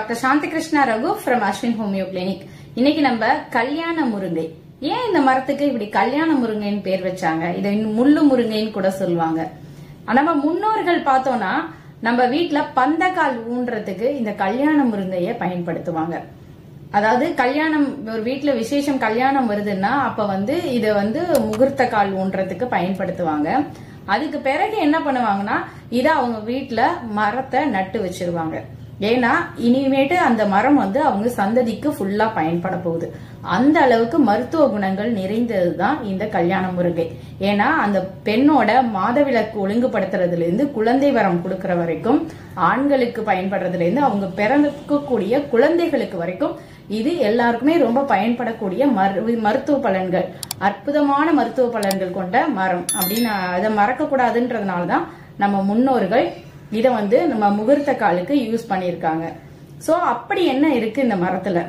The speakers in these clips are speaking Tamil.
doctor Shanthi Krishna Raghu from Ashwin homeo clinic இன்னைக்கு நம்ம கல்யாண முருங்கை ஏன் இந்த மரத்துக்கு இப்படி கல்யாண முருங்கைன்னு பேர் வச்சாங்க இதை இன்னும் முள்ளு முருங்கைன்னு கூட சொல்லுவாங்க நம்ம முன்னோர்கள் பார்த்தோம்னா நம்ம வீட்ல பந்தக்கால் ஊன்றதுக்கு இந்த கல்யாண முருங்கையை பயன்படுத்துவாங்க அதாவது கல்யாணம் ஒரு வீட்ல விசேஷம் கல்யாணம் வருதுன்னா அப்ப வந்து இத வந்து முகூர்த்த கால் ஊன்றதுக்கு பயன்படுத்துவாங்க அதுக்கு பிறகு என்ன பண்ணுவாங்கன்னா இத அவங்க வீட்ல மரத்தை நட்டு வச்சிருவாங்க ஏன்னா இனிமேட்டு அந்த மரம் வந்து அவங்க சந்ததிக்கு ஃபுல்லா பயன்பட போகுது அந்த அளவுக்கு மருத்துவ குணங்கள் நிறைந்ததுதான் இந்த கல்யாண முருங்கை ஏன்னா அந்த பெண்ணோட மாதவிலக்கு ஒழுங்குபடுத்துறதுல இருந்து குழந்தை வரம் கொடுக்கற வரைக்கும் ஆண்களுக்கு பயன்படுறதுல இருந்து அவங்க பிறக்கக்கூடிய குழந்தைகளுக்கு வரைக்கும் இது எல்லாருக்குமே ரொம்ப பயன்படக்கூடிய மரு- மருத்துவ பலன்கள் அற்புதமான மருத்துவ பலன்கள் கொண்ட மரம் அப்படின்னு அதை மறக்க கூடாதுன்றதுனாலதான் நம்ம முன்னோர்கள் இதை வந்து நம்ம முகூர்த்த காலுக்கு யூஸ் பண்ணியிருக்காங்க சோ அப்படி என்ன இருக்கு இந்த மரத்துல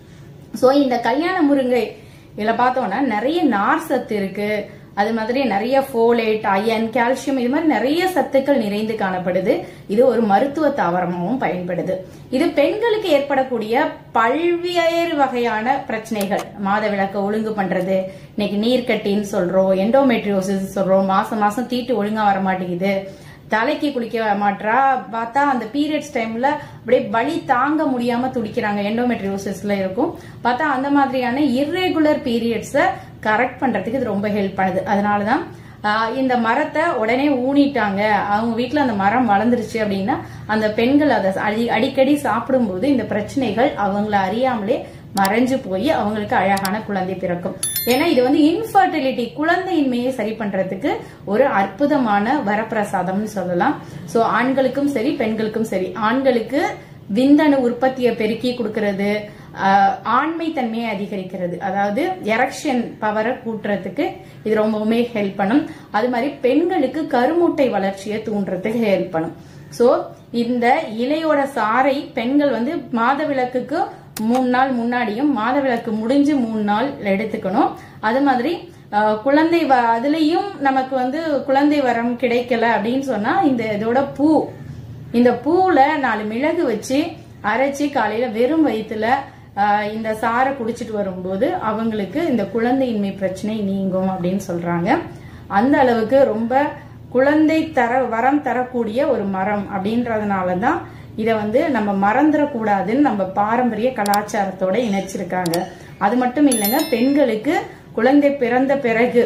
சோ இந்த கல்யாண முருங்கை இதுல பார்த்தோம்னா நிறைய நார் சத்து இருக்கு அது மாதிரி நிறைய ஃபோலேட் அயன் கால்சியம் இது மாதிரி நிறைய சத்துக்கள் நிறைந்து காணப்படுது இது ஒரு மருத்துவ தாவரமாகவும் பயன்படுது இது பெண்களுக்கு ஏற்படக்கூடிய பல்வேறு வகையான பிரச்சனைகள் மாதவிலக்க ஒழுங்கு பண்றது இன்னைக்கு நீர்க்கட்டின்னு சொல்றோம் எண்டோமெட்ரியோசிஸ் சொல்றோம் மாசம் மாசம் தீட்டு ஒழுங்கா வர மாட்டேங்குது தலைக்கு குளிக்க மாட்றா பார்த்தா அந்த பீரியட்ஸ் டைம்ல அப்படியே வலி தாங்க முடியாம துடிக்கிறாங்க எண்டோமெட்ரியோசிஸ்ல இருக்கும் பார்த்தா அந்த மாதிரியான இர்ரெகுலர் பீரியட்ஸ கரெக்ட் பண்றதுக்கு இது ரொம்ப ஹெல்ப் பண்ணுது அதனாலதான் ஆஹ், இந்த மரத்தை உடனே ஊனிட்டாங்க அவங்க வீட்ல அந்த மரம் வளர்ந்துருச்சு அப்படின்னா அந்த பெண்கள் அதை அடி- அடிக்கடி சாப்பிடும்போது இந்த பிரச்சனைகள் அவங்கள அறியாமலே மறைஞ்சு போய் அவங்களுக்கு அழகான குழந்தை பிறக்கும் ஏன்னா இது வந்து இன்ஃபர்டிலிட்டி குழந்தையின்மையை சரி பண்றதுக்கு ஒரு அற்புதமான வரப்பிரசாதம்னு சொல்லலாம் சோ ஆண்களுக்கும் சரி பெண்களுக்கும் சரி ஆண்களுக்கு விந்தணு உற்பத்தியை பெருக்கி கொடுக்கறது ஆஹ், ஆண்மை தன்மையை அதிகரிக்கிறது அதாவது எரக்ஷன் பவரை கூட்டுறதுக்கு இது ரொம்பவுமே ஹெல்ப் பண்ணும் அது மாதிரி பெண்களுக்கு கருமுட்டை வளர்ச்சியை தூண்டுறதுக்கு ஹெல்ப் பண்ணும் சோ இந்த இலையோட சாறை பெண்கள் வந்து மாதவிலக்குக்கு மூணு நாள் முன்னாடியும் மாதவிலக்கு முடிஞ்சு மூணு நாள் எடுத்துக்கணும் அது மாதிரி அஹ், குழந்தை வ- அதுலயும் நமக்கு வந்து குழந்தை வரம் கிடைக்கல அப்படின்னு சொன்னா இந்த இதோட பூ இந்த பூவுல நாலு மிளகு வச்சு அரைச்சி காலையில வெறும் வயிற்றுல இந்த சாறை குடிச்சிட்டு வரும்போது அவங்களுக்கு இந்த குழந்தையின்மை பிரச்சனை நீங்கும் அப்படின்னு சொல்றாங்க அந்த அளவுக்கு ரொம்ப குழந்தை தர வரம் தரக்கூடிய ஒரு மரம் அப்படின்றதுனால தான் இதை வந்து நம்ம மறந்துடக்கூடாதுன்னு நம்ம பாரம்பரிய கலாச்சாரத்தோட இணைச்சிருக்காங்க அது மட்டும் இல்லைங்க பெண்களுக்கு குழந்தை பிறந்த பிறகு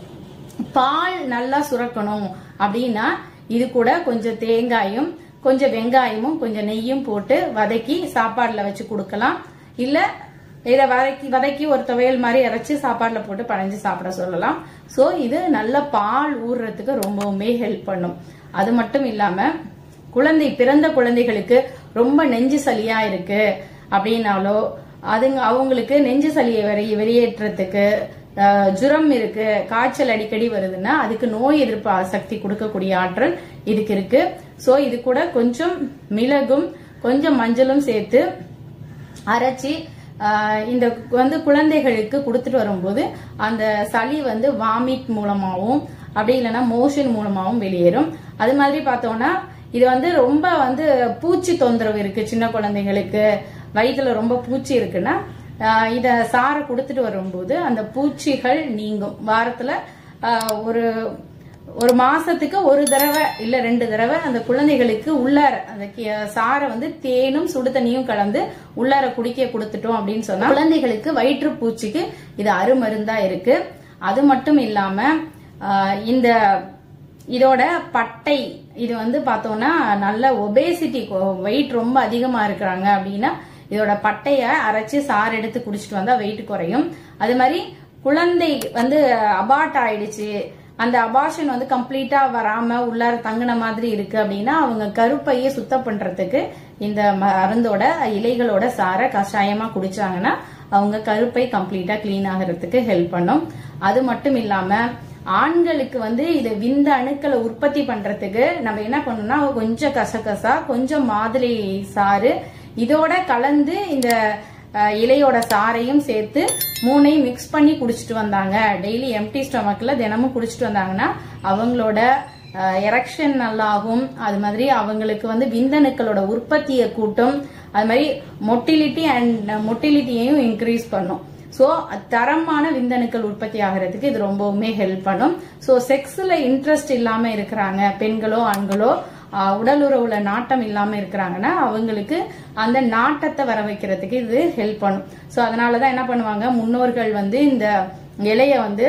பால் நல்லா சுரக்கணும் அப்படின்னா இது கூட கொஞ்சம் தேங்காயும் கொஞ்சம் வெங்காயமும் கொஞ்சம் நெய்யும் போட்டு வதக்கி சாப்பாடுல வச்சு கொடுக்கலாம் இல்ல இதை வதக்கி வதக்கி ஒரு துவையல் மாதிரி இறைச்சி சாப்பாடுல போட்டு பனைஞ்சு சாப்பிட சொல்லலாம் சோ இது நல்ல பால் ஊறுறதுக்கு ரொம்பவுமே ஹெல்ப் பண்ணும் அது மட்டும் இல்லாம குழந்தை பிறந்த குழந்தைகளுக்கு ரொம்ப நெஞ்சு சளியா இருக்கு அப்படின்னாலோ அதுங்க அவங்களுக்கு நெஞ்சு சளியை வெளி- வெளியேற்றத்துக்கு அஹ், ஜுரம் இருக்கு காய்ச்சல் அடிக்கடி வருதுன்னா அதுக்கு நோய் எதிர்ப்பு சக்தி கொடுக்கக்கூடிய ஆற்றல் இதுக்கு இருக்கு சோ இது கூட கொஞ்சம் மிளகும் கொஞ்சம் மஞ்சளும் சேர்த்து அரைச்சி ஆஹ், இந்த வந்து குழந்தைகளுக்கு கொடுத்துட்டு வரும்போது அந்த சளி வந்து வாமிட் மூலமாகவும் அப்படி இல்லைன்னா மோஷன் மூலமாகவும் வெளியேறும் அது மாதிரி பார்த்தோம்னா இது வந்து ரொம்ப வந்து பூச்சி தொந்தரவு இருக்கு சின்ன குழந்தைங்களுக்கு வயிற்றுல ரொம்ப பூச்சி இருக்குன்னா ஆஹ், இத சாரை கொடுத்துட்டு வரும்போது அந்த பூச்சிகள் நீங்கும் வாரத்துல ஆஹ், ஒரு ஒரு மாசத்துக்கு ஒரு தடவை இல்ல ரெண்டு தடவை அந்த குழந்தைகளுக்கு உள்ளார அந்த கி- சாரை வந்து தேனும் சுடு தண்ணியும் கலந்து உள்ளார குடிக்க கொடுத்துட்டோம் அப்படின்னு சொன்னா குழந்தைகளுக்கு வயிற்றுப்பூச்சிக்கு இது அருமருந்தா இருக்கு அது மட்டும் இல்லாம ஆஹ், இந்த இதோட பட்டை இது வந்து பார்த்தோம்னா நல்ல ஒபேசிட்டி வெயிட் ரொம்ப அதிகமா இருக்கிறாங்க அப்படின்னா இதோட பட்டைய அரைச்சு சாறு எடுத்து குடிச்சிட்டு வந்தா வெயிட் குறையும் அது மாதிரி குழந்தை வந்து அபார்ட் ஆயிடுச்சு அந்த அபார்ஷன் வந்து கம்ப்ளீட்டா வராம உள்ளார தங்கின மாதிரி இருக்கு அப்படின்னா அவங்க கருப்பையை சுத்தம் பண்றதுக்கு இந்த மருந்தோட இலைகளோட சாரை கஷாயமா குடிச்சாங்கன்னா அவங்க கருப்பை கம்ப்ளீட்டா க்ளீன் ஆகிறதுக்கு ஹெல்ப் பண்ணும் அது மட்டும் இல்லாம ஆண்களுக்கு வந்து இது விந்த அணுக்களை உற்பத்தி பண்றதுக்கு நம்ம என்ன பண்ணணும்னா கொஞ்சம் கசகசா கொஞ்சம் மாதுளை சாறு இதோட கலந்து இந்த அஹ், இலையோட சாறையும் சேர்த்து மூணையும் மிக்ஸ் பண்ணி குடிச்சிட்டு வந்தாங்க டெய்லி எம்டி ஸ்டொமக்ல தினமும் குடிச்சிட்டு வந்தாங்கன்னா அவங்களோட எரக்ஷன் நல்லாகும் அது மாதிரி அவங்களுக்கு வந்து விந்தணுக்களோட உற்பத்தியை கூட்டும் அது மாதிரி மொட்டிலிட்டி அண்ட் மொட்டிலிட்டியையும் இன்க்ரீஸ் பண்ணும் ஸோ தரமான விந்தணுக்கள் உற்பத்தி ஆகிறதுக்கு இது ரொம்பவுமே ஹெல்ப் பண்ணும் ஸோ செக்ஸில் இன்ட்ரெஸ்ட் இல்லாமல் இருக்கிறாங்க பெண்களோ ஆண்களோ ஆஹ், உடல் உறவுல நாட்டம் இல்லாம இருக்கிறாங்கன்னா அவங்களுக்கு அந்த நாட்டத்தை வர வைக்கிறதுக்கு இது ஹெல்ப் பண்ணும் ஸோ அதனாலதான் என்ன பண்ணுவாங்க முன்னோர்கள் வந்து இந்த இலைய வந்து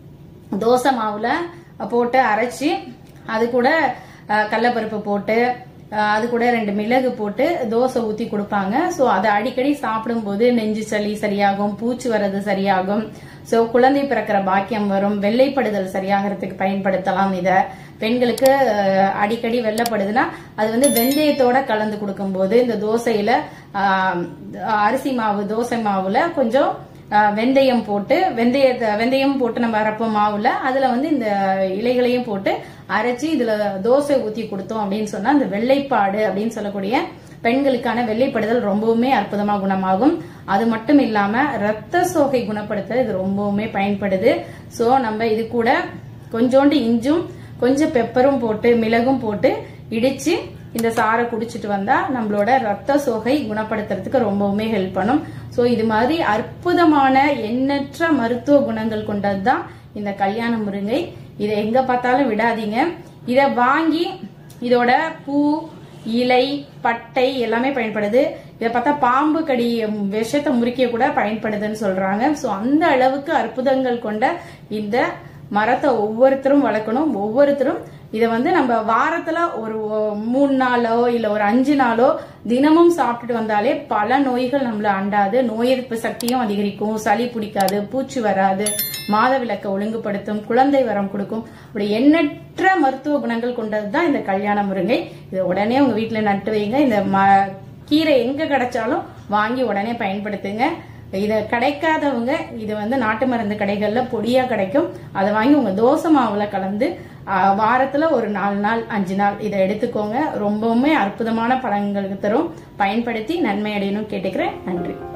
தோசை மாவுல போட்டு அரைச்சி அது கூட அஹ், கடலைப்பருப்பு போட்டு அஹ், அது கூட ரெண்டு மிளகு போட்டு தோசை ஊத்தி கொடுப்பாங்க ஸோ அதை அடிக்கடி சாப்பிடும்போது நெஞ்சு சளி சரியாகும் பூச்சி வர்றது சரியாகும் ஸோ குழந்தை பிறக்கிற பாக்கியம் வரும் வெள்ளைப்படுதல் சரியாகிறதுக்கு பயன்படுத்தலாம் இதை பெண்களுக்கு அஹ், அடிக்கடி வெள்ளைப்படுதுன்னா அது வந்து வெந்தயத்தோட கலந்து கொடுக்கும்போது இந்த தோசையில அஹ், அரிசி மாவு தோசை மாவுல கொஞ்சம் ஆஹ் வெந்தயம் போட்டு வெந்தயத்தை வெந்தயம் போட்டு நம்ம அரைப்போம் மாவுல அதுல வந்து இந்த இலைகளையும் போட்டு அரைச்சி இதுல தோசை ஊத்தி கொடுத்தோம் அப்படின்னு சொன்னா அந்த வெள்ளைப்பாடு அப்படின்னு சொல்லக்கூடிய பெண்களுக்கான வெள்ளைப்படுதல் ரொம்பவுமே அற்புதமா குணமாகும் அது மட்டும் இல்லாம ரத்த சோகை குணப்படுத்த இது ரொம்பவுமே பயன்படுது சோ நம்ம இது கூட கொஞ்சோண்டு இஞ்சும் கொஞ்சம் பெப்பரும் போட்டு மிளகும் போட்டு இடிச்சு இந்த சாறை குடிச்சிட்டு வந்தா நம்மளோட ரத்த சோகை குணப்படுத்துறதுக்கு ரொம்பவுமே ஹெல்ப் பண்ணும் சோ இது மாதிரி அற்புதமான எண்ணற்ற மருத்துவ குணங்கள் கொண்டதுதான் இந்த கல்யாண முருங்கை இதை எங்க பார்த்தாலும் விடாதீங்க இத வாங்கி இதோட பூ இலை பட்டை எல்லாமே பயன்படுது இதை பார்த்தா பாம்பு கடி விஷத்தை முறிக்க கூட பயன்படுதுன்னு சொல்றாங்க சோ அந்த அளவுக்கு அற்புதங்கள் கொண்ட இந்த மரத்தை ஒவ்வொருத்தரும் வளர்க்கணும் ஒவ்வொருத்தரும் இதை வந்து நம்ம வாரத்துல ஒரு ஒ- மூணு நாளோ இல்ல ஒரு அஞ்சு நாளோ தினமும் சாப்பிட்டுட்டு வந்தாலே பல நோய்கள் நம்மள அண்டாது நோய் எதிர்ப்பு சக்தியும் அதிகரிக்கும் சளி பிடிக்காது பூச்சி வராது மாதவிலக்க ஒழுங்குபடுத்தும் குழந்தை வரம் கொடுக்கும் அப்படி எண்ணற்ற மருத்துவ குணங்கள் கொண்டதுதான் இந்த கல்யாண முருங்கை இதை உடனே உங்க வீட்டுல நட்டு வைங்க இந்த ம- கீரை எங்க கிடைச்சாலும் வாங்கி உடனே பயன்படுத்துங்க இதை கிடைக்காதவங்க இது வந்து நாட்டு மருந்து கடைகள்ல பொடியா கிடைக்கும் அதை வாங்கி உங்க தோசை மாவுல கலந்து ஆ, வாரத்துல ஒரு நாலு நாள் அஞ்சு நாள் இதை எடுத்துக்கோங்க ரொம்பவுமே அற்புதமான பலன்களுக்கு தரும் பயன்படுத்தி நன்மை அடையணும் கேட்டுக்கிறேன் நன்றி